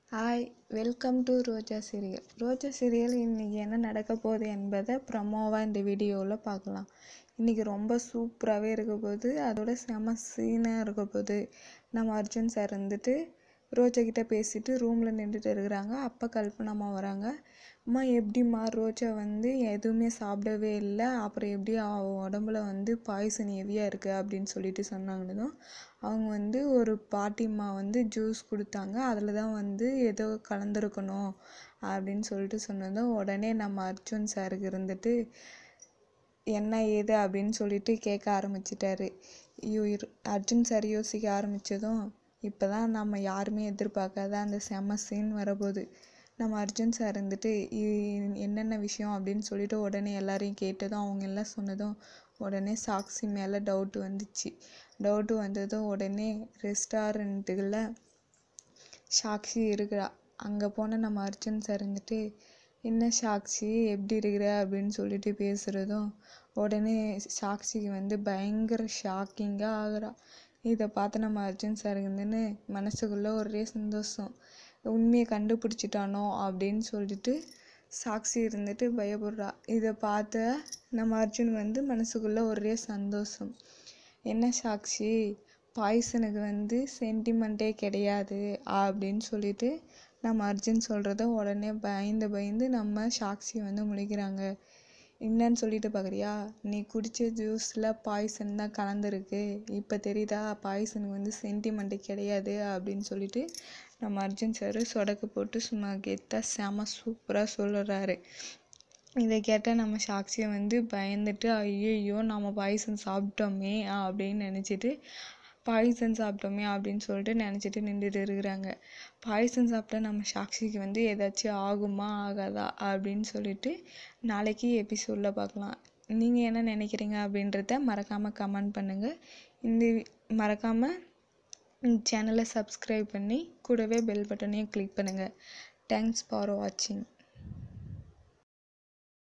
hi welcome to Roja serial Roja serial இன்றைக்கி என்ன நடக்க போகுது என்பதை ப்ரமோவாக இந்த வீடியோவில் பார்க்கலாம் இன்றைக்கி ரொம்ப சூப்பராகவே இருக்க போகுது அதோட செம சீனாக இருக்க போகுது நம்ம அர்ஜுன் சார் வந்துட்டு ரோஜா கிட்ட பேசிட்டு ரூமில் நின்றுட்டு இருக்கிறாங்க அப்போ கல்பனாம்மா வராங்க அம்மா எப்படிம்மா ரோஜா வந்து எதுவுமே சாப்பிடவே இல்லை அப்புறம் எப்படி அவ உடம்புல வந்து பாய்சன் ஹெவியாக இருக்குது அப்படின்னு சொல்லிட்டு சொன்னாங்கன்னதும் அவங்க வந்து ஒரு பாட்டிம்மா வந்து ஜூஸ் கொடுத்தாங்க அதில் தான் வந்து ஏதோ கலந்துருக்கணும் அப்படின்னு சொல்லிட்டு சொன்னதும் உடனே நம்ம அர்ஜுன் சாருக்கு இருந்துட்டு என்ன ஏது அப்படின்னு சொல்லிட்டு கேட்க ஆரம்பிச்சிட்டாரு ஐயோ இரு- அர்ஜுன் சார் யோசிக்க ஆரம்பித்ததும் இப்போ தான் நம்ம யாருமே எதிர்பார்க்காத அந்த செம்ம சீன் வரப்போகுது நம்ம அர்ஜுன் சார் இருந்துட்டு இ- என்னென்ன விஷயம் அப்படின்னு சொல்லிட்டு உடனே எல்லாரையும் கேட்டதும் அவங்க எல்லாம் சொன்னதும் உடனே சாக்ஷி மேலே டவுட் வந்துச்சு டவுட்டு வந்ததும் உடனே ரெஸ்டாரண்ட்டுகளில் சாக்ஷி இருக்கிறா அங்கே போன நம்ம அர்ஜுன் சார் இருந்துட்டு என்ன சாக்ஷி எப்படி இருக்கிற அப்படின்னு சொல்லிட்டு பேசுகிறதும் உடனே சாக்ஷிக்கு வந்து பயங்கர ஷாக்கிங்காக ஆகுறா இதை பார்த்து நம்ம அர்ஜுன் சார் இருந்துன்னு மனசுக்குள்ளே ஒரே சந்தோஷம் உண்மையை கண்டுபிடிச்சிட்டானோ அப்படின்னு சொல்லிட்டு சாக்ஷி இருந்துட்டு பயப்படுறா இதை பார்த்த நம்ம அர்ஜுன் வந்து மனசுக்குள்ளே ஒரே சந்தோஷம் என்ன சாக்ஷி பாய்சனுக்கு வந்து சென்டிமெண்ட்டே கிடையாது அப்படின்னு சொல்லிட்டு நம்ம அர்ஜுன் சொல்கிறத உடனே பயந்து பயந்து நம்ம சாக்ஷி வந்து முழிக்கிறாங்க என்னன்னு சொல்லிட்டு பார்க்குறியா நீ குடித்த ஜூஸில் பாய்சன் தான் கலந்துருக்கு இப்போ தெரியுதா பாய்சனுக்கு வந்து சென்டிமெண்ட்டு கிடையாது அப்படின்னு சொல்லிட்டு நம்ம அர்ஜுன் சார் சொடக்கு போட்டு சும்மா கெத்தா செம சூப்பராக சொல்லுறாரு இதை கேட்ட நம்ம சாக்ஷியை வந்து பயந்துட்டு ஐயோ நம்ம பாய்சன் சாப்பிட்டோமே அப்படின்னு நினச்சிட்டு பாய்சன் சாப்பிட்டோமே அப்படின்னு சொல்லிட்டு நினச்சிட்டு நின்றுட்டு இருக்கிறாங்க பாய்சன் சாப்பிட்டா நம்ம சாக்ஷிக்கு வந்து ஏதாச்சும் ஆகுமா ஆகாதா அப்படின்னு சொல்லிட்டு நாளைக்கு எபிசோடில் பார்க்கலாம் நீங்கள் என்ன நினைக்கிறீங்க அப்படின்றத மறக்காமல் கமெண்ட் பண்ணுங்கள் இந்த மறக்காமல் சேனலை சப்ஸ்கிரைப் பண்ணி கூடவே பெல் பட்டனையும் கிளிக் பண்ணுங்கள் தேங்க்ஸ் ஃபார் வாட்சிங்